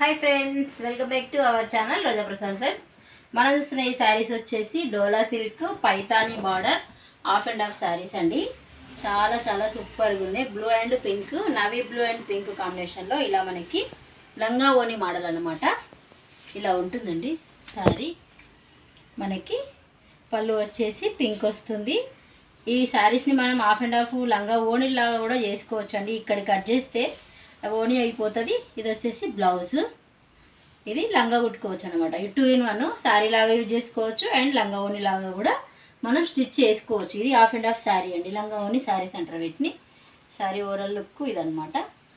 hi friends welcome back to our channel Roja Prasad sir మనం చూస్తున్న ఈ శారీస్ వచ్చేసి Dola silk Paithani border half and half saris అండి చాలా చాలా సూపర్గా ఉన్నాయి blue and pink navy blue and pink కాంబినేషన్లో ఇలా మనకి లంగా ఓని మోడల్ అన్నమాట ఇలా ఉంటుందండి శారీ మనకి పళ్ళు వచ్చేసి పింక్ వస్తుంది ఈ శారీస్ని మనం హాఫ్ అండ్ హాఫ్ లంగా ఓణిలాగా కూడా చేసుకోవచ్చు అండి ఇక్కడ కట్ చేస్తే ఓణి అయిపోతుంది ఇది వచ్చేసి బ్లౌజ్ ఇది లంగా కుట్టుకోవచ్చు అనమాట ఈ టూ ఇన్ వన్ శారీ లాగా యూజ్ చేసుకోవచ్చు అండ్ లంగా ఓణి లాగా కూడా మనం స్టిచ్ చేసుకోవచ్చు ఇది హాఫ్ అండ్ హాఫ్ శారీ అండి లంగా ఓణి శారీస్ అంటారు వీటిని శారీ ఓవరాల్ లుక్ ఇదనమాట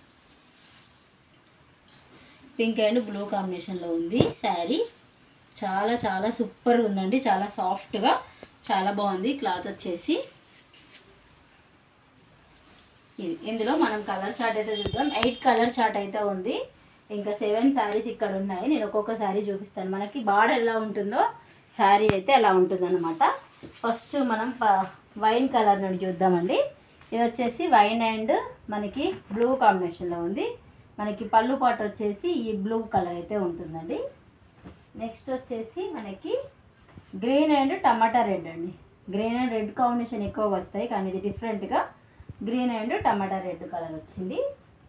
పింక్ అండ్ బ్లూ కాంబినేషన్లో ఉంది శారీ చాలా చాలా సూపర్గా ఉందండి చాలా సాఫ్ట్గా చాలా బాగుంది క్లాత్ వచ్చేసి ఇది ఇందులో మనం కలర్ చార్ట్ అయితే చూద్దాం ఎయిట్ కలర్ చార్ట్ అయితే ఉంది ఇంకా సెవెన్ శారీస్ ఇక్కడ ఉన్నాయి నేను ఒక్కొక్క శారీ చూపిస్తాను మనకి బార్డర్ ఎలా ఉంటుందో శారీ అయితే అలా ఉంటుందన్నమాట ఫస్ట్ మనం ప- వైన్ కలర్ నుండి చూద్దామండి ఇది వచ్చేసి వైన్ అండ్ మనకి బ్లూ కాంబినేషన్లో ఉంది మనకి పళ్ళు పాటు వచ్చేసి ఈ బ్లూ కలర్ అయితే ఉంటుందండి నెక్స్ట్ వచ్చేసి మనకి గ్రీన్ అండ్ టమాటా రెడ్ అండి గ్రీన్ అండ్ రెడ్ కాంబినేషన్ ఎక్కువగా వస్తాయి కానీ ఇది డిఫరెంట్గా green and tomato red colour వచ్చింది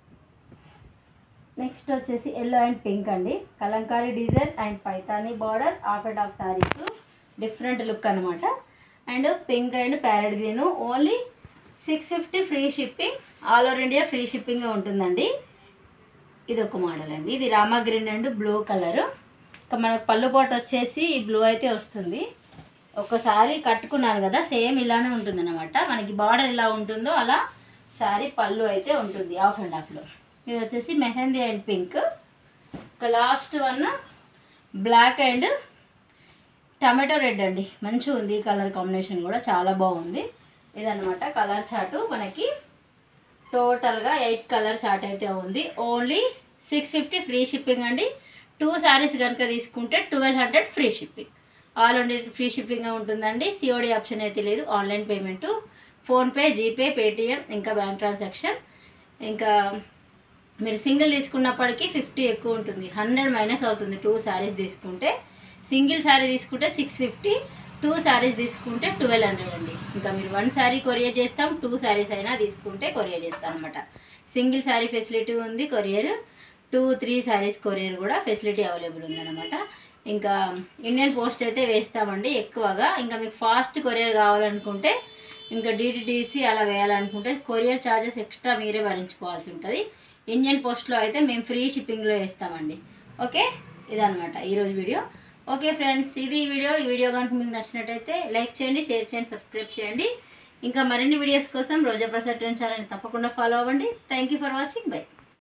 నెక్స్ట్ వచ్చేసి ఎల్లో అండ్ పింక్ అండి Kalamkari design and Paithani border half and half saris different look అనమాట and pink and parrot green only six fifty free shipping all over India free shipping ఉంటుందండి ఇది ఒక model అండి ఇది Rama green and blue colour ఇంకా మనకు పళ్ళు పాటు వచ్చేసి ఈ బ్లూ అయితే వస్తుంది ఒకసారి కట్టుకున్నాను కదా సేమ్ ఇలానే ఉంటుంది అనమాట మనకి బార్డర్ ఎలా ఉంటుందో అలా శారీ పళ్ళు అయితే ఉంటుంది ఆఫ్ అండ్ ఆఫ్లో ఇది వచ్చేసి మెహందీ అండ్ పింక్ ఇంకా last one black and tomato red అండి మంచిగా ఉంది ఈ కలర్ కాంబినేషన్ కూడా చాలా బాగుంది ఇదనమాట కలర్ చాటు మనకి టోటల్గా ఎయిట్ కలర్ చార్ట్ అయితే ఉంది only six fifty free shipping అండి టూ శారీస్ కనుక తీసుకుంటే twelve hundred free shipping all hundred free shipping ఉంటుందండి సిఓడి ఆప్షన్ అయితే లేదు online payment PhonePe GPay Paytm ఇంకా బ్యాంక్ ట్రాన్సాక్షన్ ఇంకా మీరు సింగిల్ తీసుకున్నప్పటికీ ఫిఫ్టీ ఎక్కువ ఉంటుంది హండ్రెడ్ మైనస్ అవుతుంది టూ శారీస్ తీసుకుంటే సింగిల్ శారీ తీసుకుంటే సిక్స్ ఫిఫ్టీ టూ శారీస్ తీసుకుంటే ట్వెల్వ్ హండ్రెడ్ అండి ఇంకా మీరు వన్ శారీ కొరియర్ చేస్తాం టూ శారీస్ అయినా తీసుకుంటే కొరియర్ చేస్తాం అనమాట సింగిల్ శారీ ఫెసిలిటీ ఉంది courier two three saris courier కూడా ఫెసిలిటీ అవైలబుల్ ఉందన్నమాట ఇంకా ఇండియన్ పోస్ట్ అయితే వేస్తామండి ఎక్కువగా ఇంకా మీకు ఫాస్ట్ కొరియర్ కావాలనుకుంటే ఇంకా డిటిడిసి అలా వేయాలనుకుంటే కొరియర్ ఛార్జెస్ ఎక్స్ట్రా మీరే భరించుకోవాల్సి ఉంటుంది ఇండియన్ పోస్ట్లో అయితే మేము ఫ్రీ షిప్పింగ్లో వేస్తామండి ఓకే ఇదనమాట ఈరోజు వీడియో ఓకే ఫ్రెండ్స్ ఇది ఈ వీడియో ఈ వీడియో కనుక మీకు నచ్చినట్టయితే లైక్ చేయండి షేర్ చేయండి సబ్స్క్రైబ్ చేయండి ఇంకా మరిన్ని వీడియోస్ కోసం రోజా ప్రసాద్ ట్రెండ్ ఛానల్ని తప్పకుండా ఫాలో అవ్వండి thank you for watching by